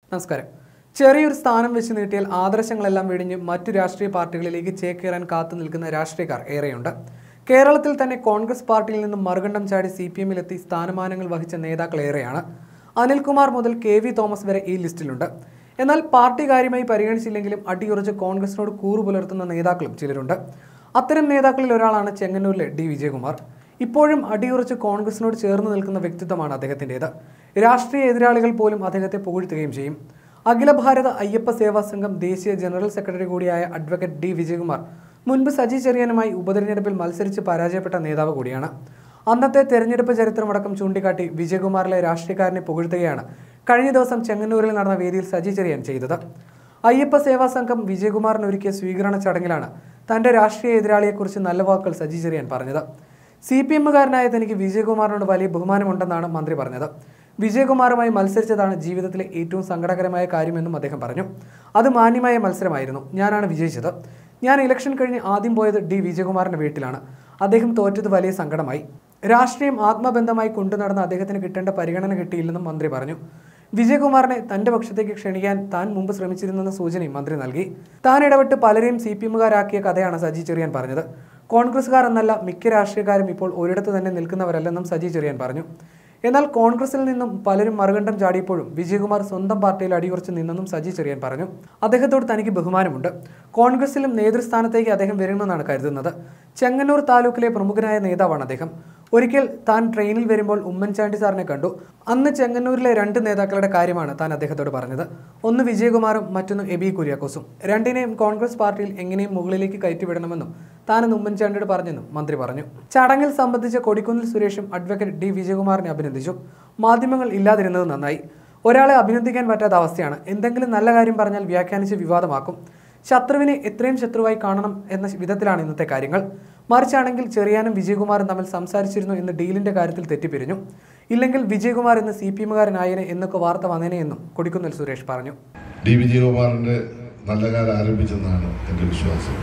നമസ്കാരം ചെറിയൊരു സ്ഥാനം വെച്ച് നീട്ടിയാൽ ആദർശങ്ങളെല്ലാം വെടിഞ്ഞ് മറ്റു രാഷ്ട്രീയ പാർട്ടികളിലേക്ക് ചേക്കേറാൻ കാത്തു നിൽക്കുന്ന രാഷ്ട്രീയക്കാർ ഏറെയുണ്ട് കേരളത്തിൽ തന്നെ കോൺഗ്രസ് പാർട്ടിയിൽ നിന്നും മറുകണ്ഠം ചാടി സി പി എമ്മിലെത്തി സ്ഥാനമാനങ്ങൾ വഹിച്ച നേതാക്കൾ ഏറെയാണ് അനിൽകുമാർ മുതൽ കെ വി തോമസ് വരെ ഈ ലിസ്റ്റിലുണ്ട് എന്നാൽ പാർട്ടി കാര്യമായി പരിഗണിച്ചില്ലെങ്കിലും അടിയുറച്ച് കോൺഗ്രസിനോട് കൂറു പുലർത്തുന്ന നേതാക്കളും ചിലരുണ്ട് അത്തരം നേതാക്കളിൽ ഒരാളാണ് ചെങ്ങന്നൂരിലെ ഡി വിജയകുമാർ ഇപ്പോഴും അടിയുറച്ച് കോൺഗ്രസിനോട് ചേർന്ന് നിൽക്കുന്ന വ്യക്തിത്വമാണ് അദ്ദേഹത്തിൻ്റെത് രാഷ്ട്രീയ എതിരാളികൾ പോലും അദ്ദേഹത്തെ പുകഴ്ത്തുകയും ചെയ്യും അഖില ഭാരത അയ്യപ്പ സേവാ സംഘം ദേശീയ ജനറൽ സെക്രട്ടറി കൂടിയായ അഡ്വക്കേറ്റ് ഡി വിജയകുമാർ മുൻപ് സജി ചെറിയാനുമായി ഉപതെരഞ്ഞെടുപ്പിൽ മത്സരിച്ച് പരാജയപ്പെട്ട നേതാവ് കൂടിയാണ് അന്നത്തെ തെരഞ്ഞെടുപ്പ് ചരിത്രമടക്കം ചൂണ്ടിക്കാട്ടി വിജയകുമാറിലെ രാഷ്ട്രീയക്കാരനെ പുകഴ്ത്തുകയാണ് കഴിഞ്ഞ ദിവസം ചെങ്ങന്നൂരിൽ നടന്ന വേദിയിൽ സജി ചെറിയാൻ ചെയ്തത് അയ്യപ്പ സേവാ സംഘം വിജയകുമാറിന് ഒരുക്കിയ സ്വീകരണ ചടങ്ങിലാണ് തന്റെ രാഷ്ട്രീയ എതിരാളിയെക്കുറിച്ച് നല്ല വാക്കുകൾ സജി ചെറിയാൻ പറഞ്ഞത് സി പി എമ്മുകാരനായ തനിക്ക് വിജയകുമാറിനോട് വലിയ ബഹുമാനമുണ്ടെന്നാണ് മന്ത്രി പറഞ്ഞത് വിജയകുമാറുമായി മത്സരിച്ചതാണ് ജീവിതത്തിലെ ഏറ്റവും സങ്കടകരമായ കാര്യമെന്നും അദ്ദേഹം പറഞ്ഞു അത് മാന്യമായ മത്സരമായിരുന്നു ഞാനാണ് വിജയിച്ചത് ഞാൻ ഇലക്ഷൻ കഴിഞ്ഞ് ആദ്യം പോയത് ഡി വിജയകുമാറിന്റെ വീട്ടിലാണ് അദ്ദേഹം തോറ്റത് വലിയ സങ്കടമായി രാഷ്ട്രീയം ആത്മബന്ധമായി കൊണ്ടുനടന്ന അദ്ദേഹത്തിന് കിട്ടേണ്ട പരിഗണന കിട്ടിയില്ലെന്നും മന്ത്രി പറഞ്ഞു വിജയകുമാറിനെ തന്റെ പക്ഷത്തേക്ക് ക്ഷണിക്കാൻ താൻ മുമ്പ് ശ്രമിച്ചിരുന്നെന്ന സൂചനയും മന്ത്രി നൽകി താൻ ഇടപെട്ട് പലരെയും സി പി എമ്മുകാരാക്കിയ കഥയാണ് സജി ചെറിയാൻ പറഞ്ഞത് കോൺഗ്രസ്സുകാർ എന്നല്ല മിക്ക രാഷ്ട്രീയക്കാരും ഇപ്പോൾ ഒരിടത്ത് തന്നെ നിൽക്കുന്നവരല്ലെന്നും സജി ചെറിയാൻ പറഞ്ഞു എന്നാൽ കോൺഗ്രസിൽ നിന്നും പലരും മറുകണ്ഠം ചാടിയപ്പോഴും വിജയകുമാർ സ്വന്തം പാർട്ടിയിൽ അടിയുറച്ച് നിന്നെന്നും സജി ചെറിയാൻ പറഞ്ഞു അദ്ദേഹത്തോട് തനിക്ക് ബഹുമാനമുണ്ട് കോൺഗ്രസിലും നേതൃസ്ഥാനത്തേക്ക് അദ്ദേഹം വരുമെന്നാണ് കരുതുന്നത് ചെങ്ങന്നൂർ താലൂക്കിലെ പ്രമുഖനായ നേതാവാണ് അദ്ദേഹം ഒരിക്കൽ താൻ ട്രെയിനിൽ വരുമ്പോൾ ഉമ്മൻചാണ്ടി സാറിനെ കണ്ടു അന്ന് ചെങ്ങന്നൂരിലെ രണ്ട് നേതാക്കളുടെ കാര്യമാണ് താൻ അദ്ദേഹത്തോട് പറഞ്ഞത് ഒന്ന് വിജയകുമാറും മറ്റൊന്ന് എബി കുര്യാക്കോസും രണ്ടിനെയും കോൺഗ്രസ് പാർട്ടിയിൽ എങ്ങനെയും മുകളിലേക്ക് കയറ്റിവിടണമെന്നും താനെന്ന് ഉമ്മൻചാണ്ടിയോട് പറഞ്ഞെന്നും മന്ത്രി പറഞ്ഞു ചടങ്ങിൽ സംബന്ധിച്ച കൊടിക്കുന്നിൽ സുരേഷും അഡ്വക്കേറ്റ് ഡി വിജയകുമാറിനെ അഭിനന്ദിച്ചു മാധ്യമങ്ങൾ ഇല്ലാതിരുന്നത് നന്നായി ഒരാളെ അഭിനന്ദിക്കാൻ പറ്റാത്ത അവസ്ഥയാണ് എന്തെങ്കിലും നല്ല കാര്യം പറഞ്ഞാൽ വ്യാഖ്യാനിച്ച് വിവാദമാക്കും ശത്രുവിനെ എത്രയും ശത്രുവായി കാണണം എന്ന വിധത്തിലാണ് ഇന്നത്തെ കാര്യങ്ങൾ മറിച്ചാണെങ്കിൽ ചെറിയാനും വിജയകുമാറും തമ്മിൽ സംസാരിച്ചിരുന്നു എന്ന് ഡീലിന്റെ കാര്യത്തിൽ തെറ്റിപ്പിരിഞ്ഞു ഇല്ലെങ്കിൽ വിജയകുമാർ എന്ന സി പി എമ്മുകാരനായനെ എന്നൊക്കെ വാർത്ത വന്നേനെ എന്നും കൊടിക്കുന്നിൽ സുരേഷ് പറഞ്ഞു ഡി വിജയകുമാറിന്റെ നല്ല കാലം ആരംഭിച്ചെന്നാണ് എൻ്റെ വിശ്വാസം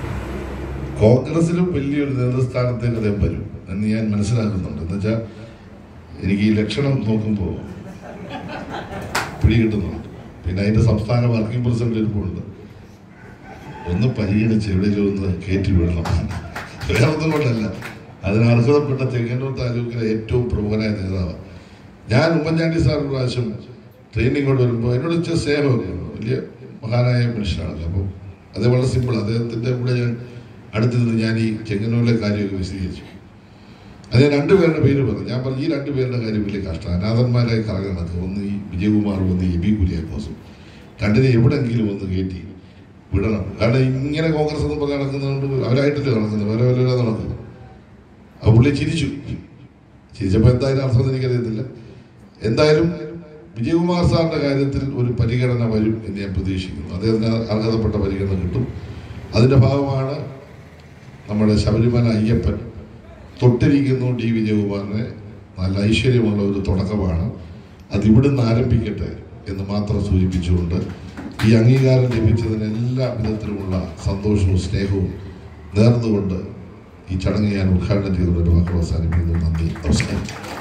കോൺഗ്രസിലും വലിയൊരു നേതൃസ്ഥാനത്തേക്ക് അദ്ദേഹം വരും എന്ന് ഞാൻ മനസ്സിലാക്കുന്നുണ്ട് എന്ന് വെച്ചാൽ എനിക്ക് ഈ ലക്ഷണം നോക്കുമ്പോൾ പിടികിട്ടുന്നുണ്ട് പിന്നെ അതിന്റെ സംസ്ഥാന വർക്കിംഗ് പ്രസിഡന്റ് ഇരിപ്പുണ്ട് ഒന്ന് പരിഗണിച്ച് എവിടെയെങ്കിലും ഒന്ന് കയറ്റി വിടണം വേറെ ഒന്നും കൊണ്ടല്ല അതിന് അർഹതപ്പെട്ട ചെങ്ങന്നൂർ താലൂക്കിലെ ഏറ്റവും പ്രമുഖനായ നേതാവ് ഞാൻ ഉമ്മൻചാണ്ടി സാർ ഒരു പ്രാവശ്യം ട്രെയിനിങ് കൊണ്ട് വരുമ്പോൾ എന്നോട് ഇച്ചിരി സ്നേഹമൊക്കെ ഉണ്ട് വലിയ മഹാനായ മനുഷ്യനാണ് അപ്പം അത് വളരെ സിമ്പിൾ അദ്ദേഹത്തിൻ്റെ കൂടെ ഞാൻ അടുത്തിരുന്ന് ഞാൻ ഈ ചെങ്ങന്നൂരിലെ കാര്യമൊക്കെ വിശദീകരിച്ചു അത് ഞാൻ രണ്ടുപേരുടെ പേര് പറഞ്ഞു ഞാൻ പറഞ്ഞു ഈ രണ്ടുപേരുടെ കാര്യം വലിയ കഷ്ടമാണ് അനാഥന്മാരായി കറങ്ങണത് ഒന്ന് ഈ വിജയകുമാറും ഒന്ന് എ ബി കുര്യാക്കോസും രണ്ടിനെ എവിടെങ്കിലും ഒന്ന് കയറ്റി വിടണം കാരണം ഇങ്ങനെ കോൺഗ്രസ് എന്ന് പറഞ്ഞ് നടക്കുന്നതുകൊണ്ട് അവരായിട്ടല്ലേ നടക്കുന്നത് വേറെ വല്ല നടക്കുന്നത് ആ പുള്ളി ചിരിച്ചു ചിരിച്ചപ്പോൾ എന്തായാലും അർത്ഥം എനിക്കറിയത്തില്ല എന്തായാലും വിജയകുമാർ സാറിന്റെ കാര്യത്തിൽ ഒരു പരിഗണന വരും എന്ന് ഞാൻ പ്രതീക്ഷിക്കുന്നു അദ്ദേഹത്തിന് അർഹതപ്പെട്ട പരിഗണന കിട്ടും അതിന്റെ ഭാഗമാണ് നമ്മുടെ ശബരിമല അയ്യപ്പൻ തൊട്ടിരിക്കുന്നു ഡി വിജയകുമാറിനെ നല്ല ഐശ്വര്യമുള്ള ഒരു തുടക്കമാണ് അത് ഇവിടുന്ന് ആരംഭിക്കട്ടെ എന്ന് മാത്രം സൂചിപ്പിച്ചുകൊണ്ട് ഈ അംഗീകാരം ലഭിച്ചതിന് എല്ലാ വിധത്തിലുമുള്ള സന്തോഷവും സ്നേഹവും നേർന്നുകൊണ്ട് ഈ ചടങ്ങ് ഞാൻ ഉദ്ഘാടനം ചെയ്തുകൊണ്ട് വാക്കുകൾ അവസാനിപ്പിക്കുന്നു നന്ദി നമസ്കാരം